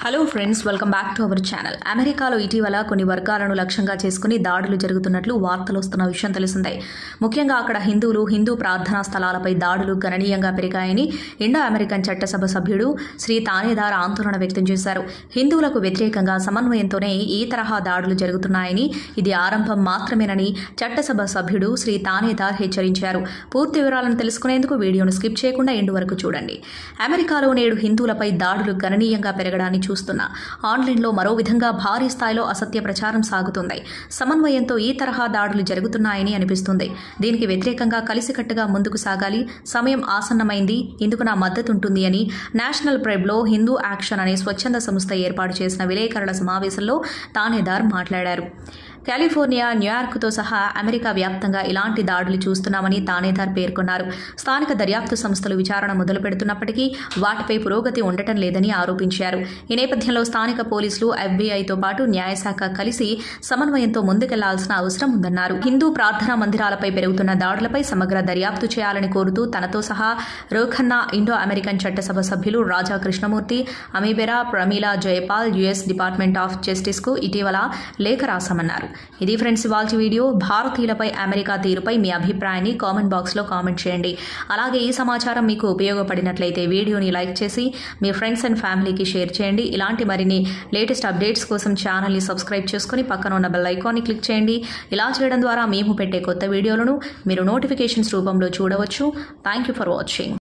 hello friends welcome back to our channel అమెరికాలో ఇటీవల కొన్ని వర్గాలను లక్ష్యంగా చేసుకుని దాడులు జరుగుతున్నట్లు వార్తలు వస్తున్న విషయం తెలిసిందే ముఖ్యంగా అక్కడ హిందువులు హిందూ ప్రార్థనా స్థలాలపై దాడులు గణనీయంగా పెరిగాయని ఇండో అమెరికన్ చట్టసభ సభ్యుడు శ్రీ తానేదార్ ఆందోళన వ్యక్తం చేశారు హిందువులకు వ్యతిరేకంగా సమన్వయంతోనే ఈ తరహా దాడులు జరుగుతున్నాయని ఇది ఆరంభం మాత్రమేనని చట్టసభ సభ్యుడు శ్రీ తానేదార్ హెచ్చరించారు పూర్తి వివరాలను తెలుసుకునేందుకు వీడియోను స్కిప్ చేయకుండా ఎండు వరకు చూడండి అమెరికాలో నేడు హిందువులపై దాడులు గణనీయంగా పెరగడాన్ని చూస్తున్నా ఆన్లైన్లో మరో విధంగా భారీ స్థాయిలో అసత్య ప్రచారం సాగుతుంది సమన్వయంతో ఈ తరహా దాడులు జరుగుతున్నాయని అనిపిస్తుంది దీనికి వ్యతిరేకంగా కలిసికట్టుగా ముందుకు సాగాలి సమయం ఆసన్నమైంది ఇందుకు నా మద్దతు ఉంటుంది అని నేషనల్ ప్రెబ్లో హిందూ యాక్షన్ అనే స్వచ్ఛంద సంస్థ ఏర్పాటు చేసిన విలేకరుల సమావేశంలో తానేదార్ మాట్లాడారు కాలిఫోర్నియా న్యూయార్క్తో సహా అమెరికా వ్యాప్తంగా ఇలాంటి దాడులు చూస్తున్నామని తానేదార్ పేర్కొన్నారు స్థానిక దర్యాప్తు సంస్థలు విచారణ మొదలు పెడుతున్నప్పటికీ వాటిపై పురోగతి ఉండటం లేదని ఆరోపించారు ఈ నేపథ్యంలో స్థానిక పోలీసులు ఎఫ్బీఐతో పాటు న్యాయశాఖ కలిసి సమన్వయంతో ముందుకెళ్లాల్సిన అవసరం ఉందన్నారు హిందూ ప్రార్థనా మందిరాలపై పెరుగుతున్న దాడులపై సమగ్ర దర్యాప్తు చేయాలని కోరుతూ తనతో సహా రోఖన్నా ఇండో అమెరికన్ చట్టసభ సభ్యులు Raja Krishnamoorthi Ami Bera Pramila Jayapal US department of జస్టిస్కు ఇటీవల లేఖ రాశామన్నారు ఇది ఫ్రెండ్స్ ఇవాల్టి వీడియో భారతీయులపై అమెరికా తీరుపై మీ అభిప్రాయాన్ని కామెంట్ బాక్స్లో కామెంట్ చేయండి అలాగే ఈ సమాచారం మీకు ఉపయోగపడినట్లయితే వీడియోని లైక్ చేసి మీ ఫ్రెండ్స్ అండ్ ఫ్యామిలీకి షేర్ చేయండి ఇలాంటి మరిన్ని లేటెస్ట్ అప్డేట్స్ కోసం ఛానల్ని సబ్స్క్రైబ్ చేసుకుని పక్కన ఉన్న బెల్ ఐకాన్ని క్లిక్ చేయండి ఇలా చేయడం ద్వారా మేము పెట్టే కొత్త వీడియోలను మీరు నోటిఫికేషన్స్ రూపంలో చూడవచ్చు థ్యాంక్ యూ ఫర్ వాచింగ్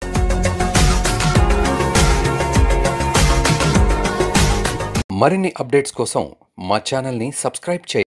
మరిన్ని అప్డేట్స్ కోసం మా ఛానల్ని సబ్స్క్రైబ్ చేయండి